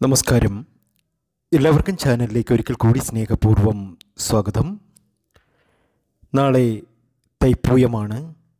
നമസ്കാരം എല്ലാവർക്കും ചാനലിലേക്ക് ഒരിക്കൽ കൂടി സ്നേഹപൂർവ്വം സ്വാഗതം നാളെ തൈപ്പൂയമാണ്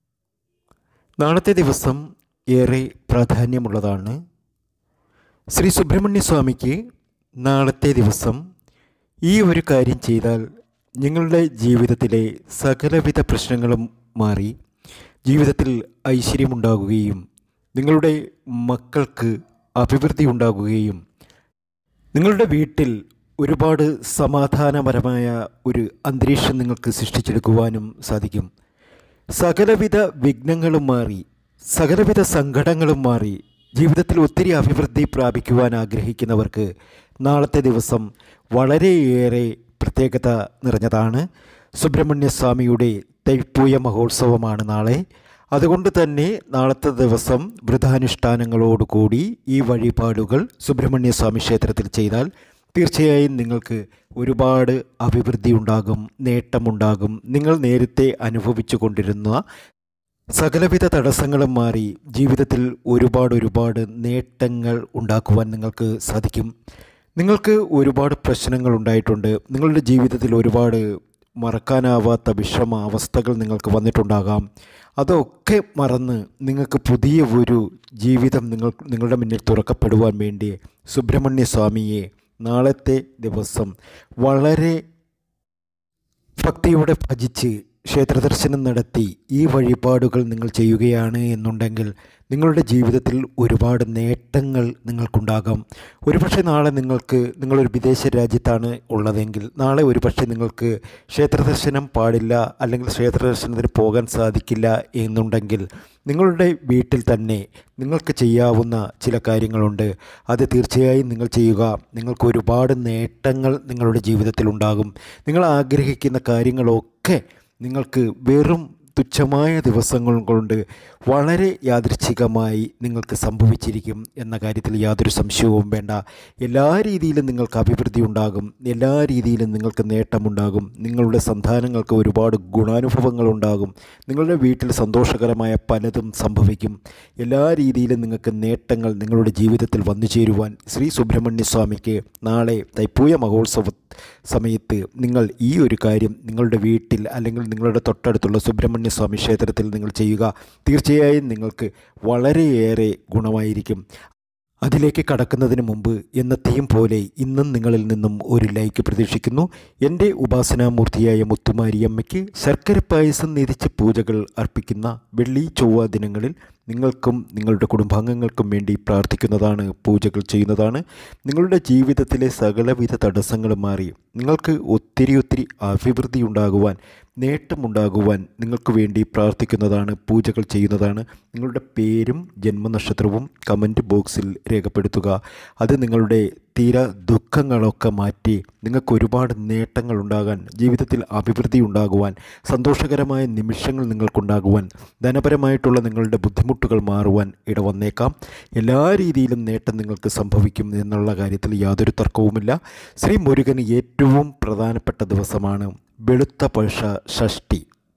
നാളത്തെ ദിവസം ഏറെ പ്രാധാന്യമുള്ളതാണ് ശ്രീ സുബ്രഹ്മണ്യ സ്വാമിക്ക് നാളത്തെ ദിവസം ഈ ഒരു കാര്യം ചെയ്താൽ നിങ്ങളുടെ ജീവിതത്തിലെ സകലവിധ പ്രശ്നങ്ങളും മാറി ജീവിതത്തിൽ ഐശ്വര്യമുണ്ടാകുകയും നിങ്ങളുടെ മക്കൾക്ക് അഭിവൃദ്ധി ഉണ്ടാകുകയും നിങ്ങളുടെ വീട്ടിൽ ഒരുപാട് സമാധാനപരമായ ഒരു അന്തരീക്ഷം നിങ്ങൾക്ക് സൃഷ്ടിച്ചെടുക്കുവാനും സാധിക്കും സകലവിധ വിഘ്നങ്ങളും മാറി സകലവിധ സങ്കടങ്ങളും മാറി ജീവിതത്തിൽ ഒത്തിരി അഭിവൃദ്ധി പ്രാപിക്കുവാൻ ആഗ്രഹിക്കുന്നവർക്ക് നാളത്തെ ദിവസം വളരെയേറെ പ്രത്യേകത നിറഞ്ഞതാണ് സുബ്രഹ്മണ്യ സ്വാമിയുടെ തൈപ്പൂയ മഹോത്സവമാണ് നാളെ അതുകൊണ്ട് തന്നെ നാളത്തെ ദിവസം വ്രതാനുഷ്ഠാനങ്ങളോടുകൂടി ഈ വഴിപാടുകൾ സുബ്രഹ്മണ്യ സ്വാമി ക്ഷേത്രത്തിൽ ചെയ്താൽ തീർച്ചയായും നിങ്ങൾക്ക് ഒരുപാട് അഭിവൃദ്ധി ഉണ്ടാകും നേട്ടമുണ്ടാകും നിങ്ങൾ നേരത്തെ അനുഭവിച്ചു കൊണ്ടിരുന്ന സകലവിധ തടസ്സങ്ങളും മാറി ജീവിതത്തിൽ ഒരുപാട് ഒരുപാട് നേട്ടങ്ങൾ ഉണ്ടാക്കുവാൻ നിങ്ങൾക്ക് സാധിക്കും നിങ്ങൾക്ക് ഒരുപാട് പ്രശ്നങ്ങൾ ഉണ്ടായിട്ടുണ്ട് നിങ്ങളുടെ ജീവിതത്തിൽ ഒരുപാട് മറക്കാനാവാത്ത വിഷമ അവസ്ഥകൾ നിങ്ങൾക്ക് വന്നിട്ടുണ്ടാകാം അതൊക്കെ മറന്ന് നിങ്ങൾക്ക് പുതിയ ഒരു ജീവിതം നിങ്ങൾ നിങ്ങളുടെ മുന്നിൽ തുറക്കപ്പെടുവാൻ വേണ്ടി സുബ്രഹ്മണ്യ സ്വാമിയെ നാളത്തെ ദിവസം വളരെ ഭക്തിയോടെ ഭജിച്ച് ക്ഷേത്രദർശനം നടത്തി ഈ വഴിപാടുകൾ നിങ്ങൾ ചെയ്യുകയാണ് എന്നുണ്ടെങ്കിൽ നിങ്ങളുടെ ജീവിതത്തിൽ ഒരുപാട് നേട്ടങ്ങൾ നിങ്ങൾക്കുണ്ടാകാം ഒരുപക്ഷെ നാളെ നിങ്ങൾക്ക് നിങ്ങളൊരു വിദേശ രാജ്യത്താണ് ഉള്ളതെങ്കിൽ നാളെ ഒരുപക്ഷെ നിങ്ങൾക്ക് ക്ഷേത്രദർശനം പാടില്ല അല്ലെങ്കിൽ ക്ഷേത്രദർശനത്തിന് പോകാൻ സാധിക്കില്ല എന്നുണ്ടെങ്കിൽ നിങ്ങളുടെ വീട്ടിൽ തന്നെ നിങ്ങൾക്ക് ചെയ്യാവുന്ന ചില കാര്യങ്ങളുണ്ട് അത് തീർച്ചയായും നിങ്ങൾ ചെയ്യുക നിങ്ങൾക്ക് ഒരുപാട് നേട്ടങ്ങൾ നിങ്ങളുടെ ജീവിതത്തിൽ ഉണ്ടാകും നിങ്ങൾ ആഗ്രഹിക്കുന്ന കാര്യങ്ങളൊക്കെ നിങ്ങൾക്ക് വെറും തുച്ഛമായ ദിവസങ്ങൾ കൊണ്ട് വളരെ യാദൃച്ഛികമായി നിങ്ങൾക്ക് സംഭവിച്ചിരിക്കും എന്ന കാര്യത്തിൽ യാതൊരു സംശയവും വേണ്ട എല്ലാ രീതിയിലും നിങ്ങൾക്ക് അഭിവൃദ്ധി ഉണ്ടാകും എല്ലാ രീതിയിലും നിങ്ങൾക്ക് നേട്ടമുണ്ടാകും നിങ്ങളുടെ സന്താനങ്ങൾക്ക് ഒരുപാട് ഗുണാനുഭവങ്ങൾ ഉണ്ടാകും നിങ്ങളുടെ വീട്ടിൽ സന്തോഷകരമായ പലതും സംഭവിക്കും എല്ലാ രീതിയിലും നിങ്ങൾക്ക് നേട്ടങ്ങൾ നിങ്ങളുടെ ജീവിതത്തിൽ വന്നു ചേരുവാൻ ശ്രീ സുബ്രഹ്മണ്യ സ്വാമിക്ക് നാളെ തൈപ്പൂയ മഹോത്സവ സമയത്ത് നിങ്ങൾ ഈ ഒരു കാര്യം നിങ്ങളുടെ വീട്ടിൽ അല്ലെങ്കിൽ നിങ്ങളുടെ തൊട്ടടുത്തുള്ള സുബ്രഹ്മണ്യ സ്വാമി ക്ഷേത്രത്തിൽ നിങ്ങൾ ചെയ്യുക തീർച്ചയായും നിങ്ങൾക്ക് വളരെയേറെ ഗുണമായിരിക്കും അതിലേക്ക് കടക്കുന്നതിന് മുമ്പ് എന്നത്തെയും പോലെ ഇന്നും നിങ്ങളിൽ നിന്നും ഒരു ലൈക്ക് പ്രതീക്ഷിക്കുന്നു എൻ്റെ ഉപാസനാമൂർത്തിയായ മുത്തുമാരിയമ്മയ്ക്ക് ശർക്കര പായസം നിരിച്ച് പൂജകൾ അർപ്പിക്കുന്ന വെള്ളി ചൊവ്വ ദിനങ്ങളിൽ നിങ്ങൾക്കും നിങ്ങളുടെ കുടുംബാംഗങ്ങൾക്കും വേണ്ടി പ്രാർത്ഥിക്കുന്നതാണ് പൂജകൾ ചെയ്യുന്നതാണ് നിങ്ങളുടെ ജീവിതത്തിലെ സകലവിധ തടസ്സങ്ങളും മാറി നിങ്ങൾക്ക് ഒത്തിരി ഒത്തിരി അഭിവൃദ്ധി ഉണ്ടാകുവാൻ നേട്ടമുണ്ടാകുവാൻ നിങ്ങൾക്ക് വേണ്ടി പ്രാർത്ഥിക്കുന്നതാണ് പൂജകൾ ചെയ്യുന്നതാണ് നിങ്ങളുടെ പേരും ജന്മനക്ഷത്രവും കമൻറ്റ് ബോക്സിൽ രേഖപ്പെടുത്തുക അത് നിങ്ങളുടെ തീര ദുഃഖങ്ങളൊക്കെ മാറ്റി നിങ്ങൾക്ക് ഒരുപാട് നേട്ടങ്ങൾ ഉണ്ടാകാൻ ജീവിതത്തിൽ അഭിവൃദ്ധി ഉണ്ടാകുവാൻ സന്തോഷകരമായ നിമിഷങ്ങൾ നിങ്ങൾക്കുണ്ടാകുവാൻ ധനപരമായിട്ടുള്ള നിങ്ങളുടെ ബുദ്ധിമുട്ടുകൾ മാറുവാൻ ഇടവന്നേക്കാം എല്ലാ രീതിയിലും നേട്ടം നിങ്ങൾക്ക് സംഭവിക്കും എന്നുള്ള കാര്യത്തിൽ യാതൊരു തർക്കവുമില്ല ശ്രീ മുരുകന് ഏറ്റവും പ്രധാനപ്പെട്ട ദിവസമാണ് വെളുത്ത പഴ ഷഷ്ടി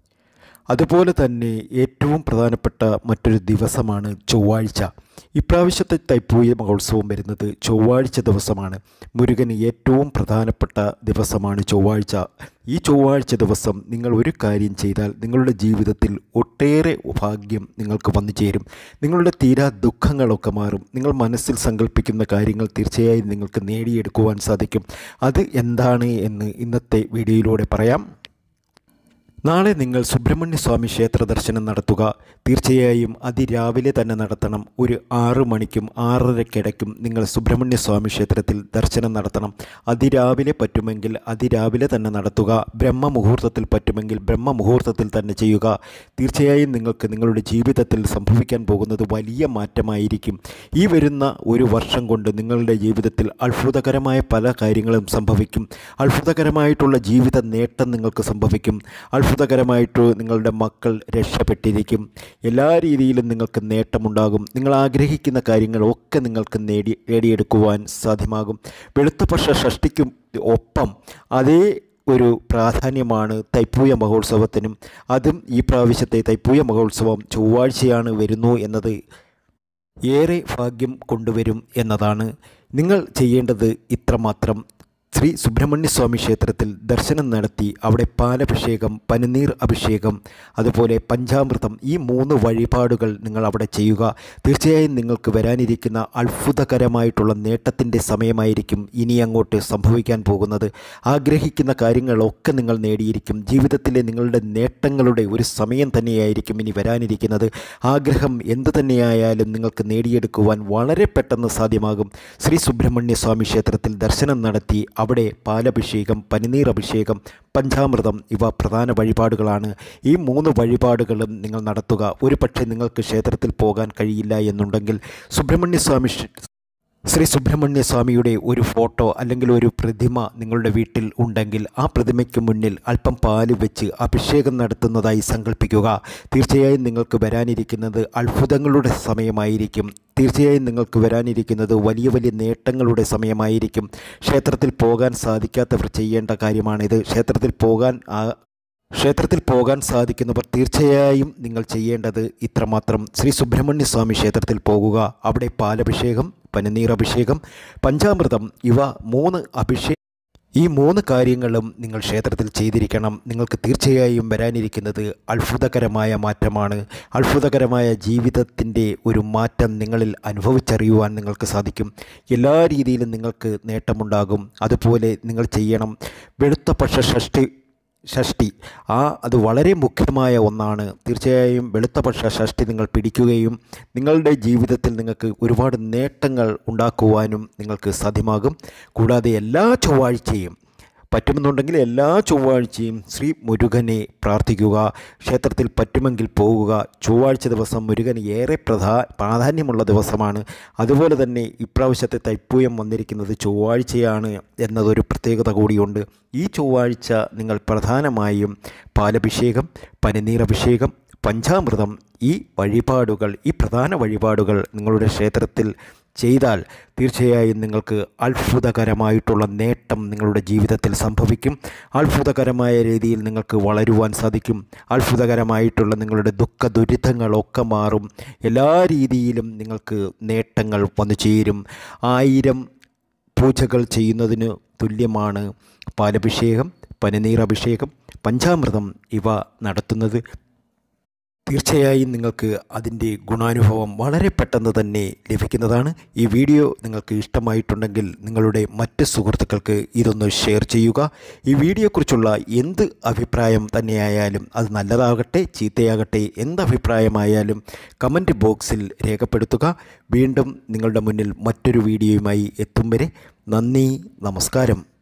അതുപോലെ തന്നെ ഏറ്റവും പ്രധാനപ്പെട്ട മറ്റൊരു ദിവസമാണ് ചൊവ്വാഴ്ച ഇപ്രാവശ്യത്തെ തൈപ്പൂയ മഹോത്സവം വരുന്നത് ചൊവ്വാഴ്ച ദിവസമാണ് മുരുകന് ഏറ്റവും പ്രധാനപ്പെട്ട ദിവസമാണ് ചൊവ്വാഴ്ച ഈ ചൊവ്വാഴ്ച ദിവസം നിങ്ങൾ ഒരു കാര്യം ചെയ്താൽ നിങ്ങളുടെ ജീവിതത്തിൽ ഒട്ടേറെ ഭാഗ്യം നിങ്ങൾക്ക് വന്നു ചേരും നിങ്ങളുടെ തീരാ ദുഃഖങ്ങളൊക്കെ മാറും നിങ്ങൾ മനസ്സിൽ സങ്കല്പിക്കുന്ന കാര്യങ്ങൾ തീർച്ചയായും നിങ്ങൾക്ക് നേടിയെടുക്കുവാൻ സാധിക്കും അത് എന്താണ് എന്ന് ഇന്നത്തെ വീഡിയോയിലൂടെ പറയാം നാളെ നിങ്ങൾ സുബ്രഹ്മണ്യ സ്വാമി ക്ഷേത്ര ദർശനം നടത്തുക തീർച്ചയായും അതിരാവിലെ തന്നെ നടത്തണം ഒരു ആറ് മണിക്കും ആറരക്കിടയ്ക്കും നിങ്ങൾ സുബ്രഹ്മണ്യ സ്വാമി ക്ഷേത്രത്തിൽ ദർശനം നടത്തണം അതിരാവിലെ പറ്റുമെങ്കിൽ അതിരാവിലെ തന്നെ നടത്തുക ബ്രഹ്മമുഹൂർത്തത്തിൽ പറ്റുമെങ്കിൽ ബ്രഹ്മമുഹൂർത്തത്തിൽ തന്നെ ചെയ്യുക തീർച്ചയായും നിങ്ങൾക്ക് നിങ്ങളുടെ ജീവിതത്തിൽ സംഭവിക്കാൻ പോകുന്നത് വലിയ മാറ്റമായിരിക്കും ഈ വരുന്ന ഒരു വർഷം കൊണ്ട് നിങ്ങളുടെ ജീവിതത്തിൽ അത്ഭുതകരമായ പല കാര്യങ്ങളും സംഭവിക്കും അത്ഭുതകരമായിട്ടുള്ള ജീവിത നേട്ടം നിങ്ങൾക്ക് സംഭവിക്കും അത്ഭുതകരമായിട്ട് നിങ്ങളുടെ മക്കൾ രക്ഷപ്പെട്ടിരിക്കും എല്ലാ രീതിയിലും നിങ്ങൾക്ക് നേട്ടമുണ്ടാകും നിങ്ങൾ ആഗ്രഹിക്കുന്ന കാര്യങ്ങളൊക്കെ നിങ്ങൾക്ക് നേടി നേടിയെടുക്കുവാൻ സാധ്യമാകും വെളുത്തപക്ഷ ഷഷ്ടിക്കും ഒപ്പം അതേ ഒരു പ്രാധാന്യമാണ് തൈപ്പൂയ മഹോത്സവത്തിനും അതും ഈ പ്രാവശ്യത്തെ തൈപ്പൂയ മഹോത്സവം ചൊവ്വാഴ്ചയാണ് വരുന്നു എന്നത് ഏറെ ഭാഗ്യം കൊണ്ടുവരും എന്നതാണ് നിങ്ങൾ ചെയ്യേണ്ടത് ഇത്രമാത്രം ശ്രീ സുബ്രഹ്മണ്യ സ്വാമി ക്ഷേത്രത്തിൽ ദർശനം നടത്തി അവിടെ പാലഭിഷേകം പനിനീർ അഭിഷേകം അതുപോലെ പഞ്ചാമൃതം ഈ മൂന്ന് വഴിപാടുകൾ നിങ്ങൾ അവിടെ ചെയ്യുക തീർച്ചയായും നിങ്ങൾക്ക് വരാനിരിക്കുന്ന അത്ഭുതകരമായിട്ടുള്ള നേട്ടത്തിൻ്റെ സമയമായിരിക്കും ഇനി അങ്ങോട്ട് സംഭവിക്കാൻ പോകുന്നത് ആഗ്രഹിക്കുന്ന കാര്യങ്ങളൊക്കെ നിങ്ങൾ നേടിയിരിക്കും ജീവിതത്തിലെ നിങ്ങളുടെ നേട്ടങ്ങളുടെ ഒരു സമയം തന്നെയായിരിക്കും ഇനി വരാനിരിക്കുന്നത് ആഗ്രഹം എന്തു തന്നെയായാലും നിങ്ങൾക്ക് നേടിയെടുക്കുവാൻ വളരെ പെട്ടെന്ന് സാധ്യമാകും ശ്രീ സുബ്രഹ്മണ്യ സ്വാമി ക്ഷേത്രത്തിൽ ദർശനം നടത്തി അവിടെ പാലഭിഷേകം പനിനീർ അഭിഷേകം പഞ്ചാമൃതം ഇവ പ്രധാന വഴിപാടുകളാണ് ഈ മൂന്ന് വഴിപാടുകളും നിങ്ങൾ നടത്തുക ഒരു പക്ഷേ നിങ്ങൾക്ക് ക്ഷേത്രത്തിൽ പോകാൻ കഴിയില്ല എന്നുണ്ടെങ്കിൽ സുബ്രഹ്മണ്യ സ്വാമി ക്ഷ- ശ്രീ സുബ്രഹ്മണ്യ സ്വാമിയുടെ ഒരു ഫോട്ടോ അല്ലെങ്കിൽ ഒരു പ്രതിമ നിങ്ങളുടെ വീട്ടിൽ ഉണ്ടെങ്കിൽ ആ പ്രതിമയ്ക്ക് മുന്നിൽ അല്പം പാല് വെച്ച് അഭിഷേകം നടത്തുന്നതായി സങ്കല്പിക്കുക തീർച്ചയായും നിങ്ങൾക്ക് വരാനിരിക്കുന്നത് അത്ഭുതങ്ങളുടെ സമയമായിരിക്കും തീർച്ചയായും നിങ്ങൾക്ക് വരാനിരിക്കുന്നത് വലിയ വലിയ നേട്ടങ്ങളുടെ സമയമായിരിക്കും ക്ഷേത്രത്തിൽ പോകാൻ സാധിക്കാത്തവർ ചെയ്യേണ്ട കാര്യമാണിത് ക്ഷേത്രത്തിൽ പോകാൻ ആ ക്ഷേത്രത്തിൽ പോകാൻ സാധിക്കുന്നവർ തീർച്ചയായും നിങ്ങൾ ചെയ്യേണ്ടത് ഇത്രമാത്രം ശ്രീ സുബ്രഹ്മണ്യ സ്വാമി ക്ഷേത്രത്തിൽ പോകുക അവിടെ പാലഭിഷേകം പനിനീർ അഭിഷേകം പഞ്ചാമൃതം ഇവ മൂന്ന് അഭിഷേക ഈ മൂന്ന് കാര്യങ്ങളും നിങ്ങൾ ക്ഷേത്രത്തിൽ ചെയ്തിരിക്കണം നിങ്ങൾക്ക് തീർച്ചയായും വരാനിരിക്കുന്നത് അത്ഭുതകരമായ മാറ്റമാണ് അത്ഭുതകരമായ ജീവിതത്തിൻ്റെ ഒരു മാറ്റം നിങ്ങളിൽ അനുഭവിച്ചറിയുവാൻ നിങ്ങൾക്ക് സാധിക്കും എല്ലാ രീതിയിലും നിങ്ങൾക്ക് നേട്ടമുണ്ടാകും അതുപോലെ നിങ്ങൾ ചെയ്യണം വെളുത്ത പക്ഷ ഷഷ്ടി ഷഷ്ടി ആ അത് വളരെ മുഖ്യമായ ഒന്നാണ് തീർച്ചയായും വെളുത്തപക്ഷ ഷഷ്ടി നിങ്ങൾ പിടിക്കുകയും നിങ്ങളുടെ ജീവിതത്തിൽ നിങ്ങൾക്ക് ഒരുപാട് നേട്ടങ്ങൾ ഉണ്ടാക്കുവാനും നിങ്ങൾക്ക് സാധ്യമാകും കൂടാതെ എല്ലാ ചൊവ്വാഴ്ചയും പറ്റുമെന്നുണ്ടെങ്കിൽ എല്ലാ ചൊവ്വാഴ്ചയും ശ്രീ മുരുകനെ പ്രാർത്ഥിക്കുക ക്ഷേത്രത്തിൽ പറ്റുമെങ്കിൽ പോകുക ചൊവ്വാഴ്ച ദിവസം മുരുകന് ഏറെ പ്രധാ പ്രാധാന്യമുള്ള ദിവസമാണ് അതുപോലെ തന്നെ ഇപ്രാവശ്യത്തെ തൈപ്പൂയം വന്നിരിക്കുന്നത് ചൊവ്വാഴ്ചയാണ് എന്നതൊരു പ്രത്യേകത കൂടിയുണ്ട് ഈ ചൊവ്വാഴ്ച നിങ്ങൾ പ്രധാനമായും പാലഭിഷേകം പനിനീറഭിഷേകം പഞ്ചാമൃതം ഈ വഴിപാടുകൾ ഈ പ്രധാന വഴിപാടുകൾ നിങ്ങളുടെ ക്ഷേത്രത്തിൽ ചെയ്താൽ തീർച്ചയായും നിങ്ങൾക്ക് അത്ഭുതകരമായിട്ടുള്ള നേട്ടം നിങ്ങളുടെ ജീവിതത്തിൽ സംഭവിക്കും അത്ഭുതകരമായ രീതിയിൽ നിങ്ങൾക്ക് വളരുവാൻ സാധിക്കും അത്ഭുതകരമായിട്ടുള്ള നിങ്ങളുടെ ദുഃഖ ദുരിതങ്ങളൊക്കെ മാറും എല്ലാ രീതിയിലും നിങ്ങൾക്ക് നേട്ടങ്ങൾ വന്നു ചേരും ആയിരം പൂജകൾ ചെയ്യുന്നതിന് തുല്യമാണ് പാലഭിഷേകം പനിനീർ അഭിഷേകം പഞ്ചാമൃതം ഇവ നടത്തുന്നത് തീർച്ചയായും നിങ്ങൾക്ക് അതിൻ്റെ ഗുണാനുഭവം വളരെ പെട്ടെന്ന് തന്നെ ലഭിക്കുന്നതാണ് ഈ വീഡിയോ നിങ്ങൾക്ക് ഇഷ്ടമായിട്ടുണ്ടെങ്കിൽ നിങ്ങളുടെ മറ്റ് സുഹൃത്തുക്കൾക്ക് ഇതൊന്ന് ഷെയർ ചെയ്യുക ഈ വീഡിയോയെക്കുറിച്ചുള്ള എന്ത് അഭിപ്രായം തന്നെയായാലും അത് നല്ലതാകട്ടെ ചീത്തയാകട്ടെ എന്ത് അഭിപ്രായമായാലും കമൻറ്റ് ബോക്സിൽ രേഖപ്പെടുത്തുക വീണ്ടും നിങ്ങളുടെ മുന്നിൽ മറ്റൊരു വീഡിയോയുമായി എത്തും വരെ നന്ദി നമസ്കാരം